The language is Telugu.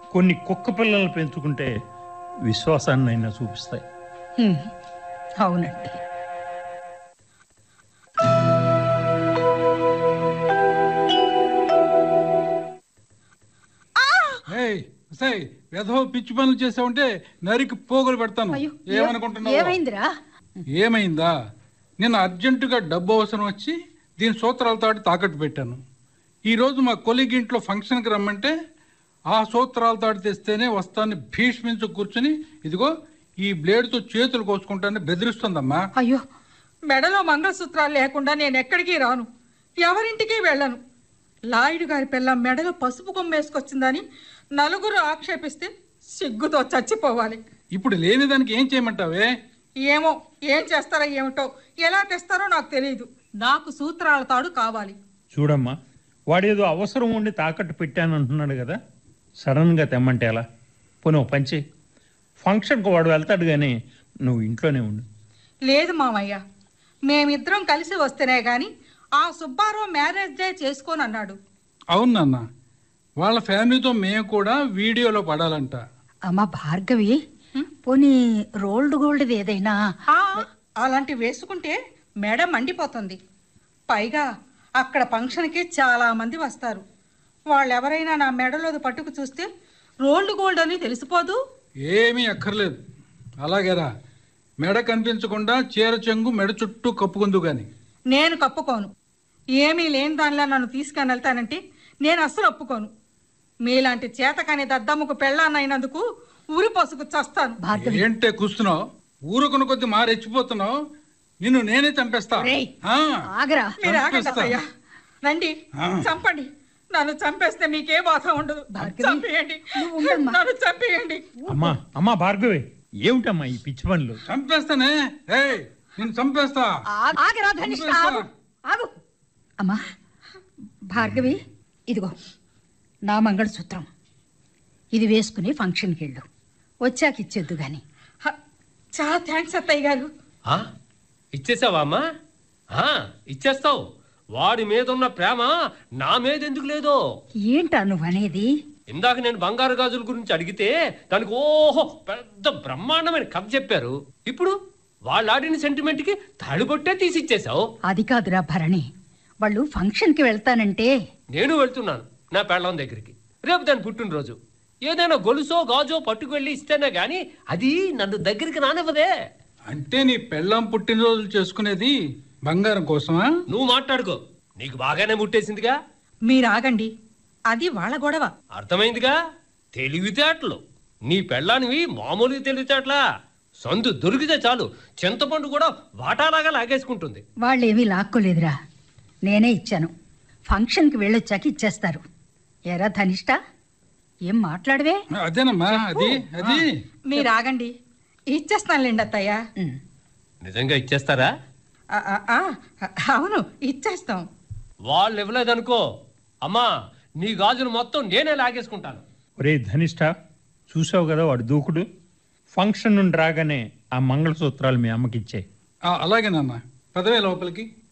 కొన్ని కుక్క పిల్లలు పెంచుకుంటే విశ్వాసాన్నైనా చూపిస్తాయి హ్మ్. అవునండి ఏయ్ సై వెధవ పిచ్చి పనులు చేసావంటే నరికి పోగులు పెడతాను అయ్యో ఏమనుకుంటున్నావు ఏమైందిరా ఏమైందా నేను అర్జెంటుగా డబ్బు అవసరం వచ్చి దీని సూత్రాలతో తాకట్టు పెట్టాను ఈరోజు మా కొలిగ్ ఇంట్లో ఫంక్షన్కి రమ్మంటే ఆ సూత్రాలతో తెస్తేనే వస్తాన్ని భీష్మించు కూర్చుని ఇదిగో ఈ బ్లేడ్తో చేతులు కోసుకుంటానని బెదిరిస్తుందమ్మా అయ్యో మెడలో మంగళసూత్రాలు లేకుండా నేను ఎక్కడికి రాను ఎవరింటికి వెళ్ళను లాయుడు గారి పిల్ల మెడలో పసుపు కొమ్మ వేసుకొచ్చిందని నలుగురు ఆక్షేపిస్తే సిగ్గుతో చచ్చిపోవాలి ఇప్పుడు లేని దానికి ఏం చేయమంటావే ఏమో ఏం చేస్తారో ఏమిటో ఎలా తెస్తారో నాకు తెలియదు నాకు సూత్రాల తాడు కావాలి చూడమ్మా వాడేదో అవసరం ఉండి తాకట్టు పెట్టానంటున్నాడు కదా సడన్గా తెమ్మంటే ఎలా పోనీ ఓ పంచి ఫంక్షన్కి వాడు వెళ్తాడు కానీ నువ్వు ఇంట్లోనే ఉండు లేదు మామయ్య మేమిద్దరం కలిసి వస్తేనే గాని ఆ సుబ్బారావు మ్యారేజ్ డే చేసుకోని అన్నాడు అవును నాన్న వాళ్ళ ఫ్యామిలీతో మేము కూడా వీడియోలో పడాలంట అమ్మ భార్గవి పోనీ రోల్డ్ గోల్డ్ ఏదైనా ఆ, అలాంటివి వేసుకుంటే మెడ మండిపోతుంది పైగా అక్కడ ఫంక్షన్కి చాలా మంది వస్తారు వాళ్ళెవరైనా నా మెడలోది పట్టుకు చూస్తే రోల్డ్ గోల్డ్ అని తెలిసిపోదు ఏమీ అక్కర్లేదు అలాగేరా మెడ కనిపించకుండా చీర చెంగు మెడ చుట్టూ కప్పుకుందు గాని నేను కప్పుకోను ఏమీ లేని దానిలా నన్ను తీసుకొని వెళ్తానంటే నేను అస్సలు ఒప్పుకోను మీలాంటి చేతకాని దద్దమ్మకు పెళ్ళాన్నైనందుకు ఊరి పసుకు చస్తాను భార్గవి ఏంటే కూస్తున్నావు ఊరుకున్న కొద్ది మారెచ్చిపోతున్నావు నిన్ను నేనే చంపేస్తా ఒరేయ్. ఆ, ఆగరా మీరు ఆగండి చంపేస్తా. అత్తయ్య రండి ఆ. చంపండి నన్ను చంపేస్తే మీకే బాధ ఉండదు భార్గవి, చంపేయండి నువ్వు ఉండమ్మా. నన్ను చంపేయండి అమ్మా అమ్మా భార్గవి ఏమిటమ్మా ఈ పిచ్చి పనులు చంపేస్తానే ఏయ్ నిన్ను చంపేస్తా ఆగ- ఆగరా ధనిష్ట ఆగు ఆగు అమ్మా భార్గవి ఇదిగో నా మంగళసూత్రం ఇది వేసుకుని ఫంక్షన్కి వెళ్ళు వచ్చాక ఇచ్చేద్దు గాని హ, చాలా థ్యాంక్స్ అత్తయ్య గారు ఆ? ఇచ్చేసావా అమ్మా ఆ, ఇచ్చేస్తావు వాడి మీద ఉన్న ప్రేమ నా మీద ఎందుకు లేదో ఏంటా నువ్వు అనేది ఇందాక నేను బంగారు గాజుల గురించి అడిగితే దానికి ఓహో పెద్ద బ్రహ్మాండమైన కథ చెప్పారు ఇప్పుడు వాళ్ళు ఆడిన సెంటిమెంట్ కి తాళిబొట్టే తీసి ఇచ్చేసావు అది కాదురా భరణి వాళ్ళు ఫంక్షన్కి వెళ్తానంటే నేను వెళ్తున్నాను నా పెళ్ళం దగ్గరికి రేపు దాని పుట్టినరోజు ఏదైనా గొలుసో గాజో పట్టుకెళ్ళి ఇస్తేనే గాని అది నన్ను దగ్గరికి రానివ్వదే అంటే నీ పెళ్ళాం పుట్టినరోజులు చేసుకునేది బంగారం కోసమా నువ్వు మాట్లాడుకో నీకు బాగానే ముట్టేసిందిగా మీరు ఆగండి అది వాళ్ళ గొడవ అర్థమైందిగా తెలివితేటలు నీ పెళ్ళానివి మామూలుగా తెలివితేటలా సందు దొరికితే చాలు చింతపండు కూడా వాటాలాగా లాగేసుకుంటుంది వాళ్ళేమీ లాక్కోలేదురా నేనే ఇచ్చాను ఫంక్షన్కి వెళ్ళొచ్చాక ఇచ్చేస్తారు ఎరా ధనిష్ట ఏం మాట్లాడవే అదేనమ్మా అది అది మీరు ఆగండి ఇచ్చేస్తానులేండి అత్తయ్య ఉమ్. నిజంగా ఇచ్చేస్తారా ఆ, ఆ, ఆ, అవును ఇచ్చేస్తాం వాళ్ళు ఇవ్వలేదనుకో అమ్మా నీ గాజులు మొత్తం నేనే లాగేసుకుంటాను ఒరే ధనిష్ట చూసావు కదా వాడు దూకుడు ఫంక్షన్ నుండి రాగానే ఆ మంగళసూత్రాలు మీ అమ్మకిచ్చే ఆ, అలాగే నాన్న పదవే లోపలికి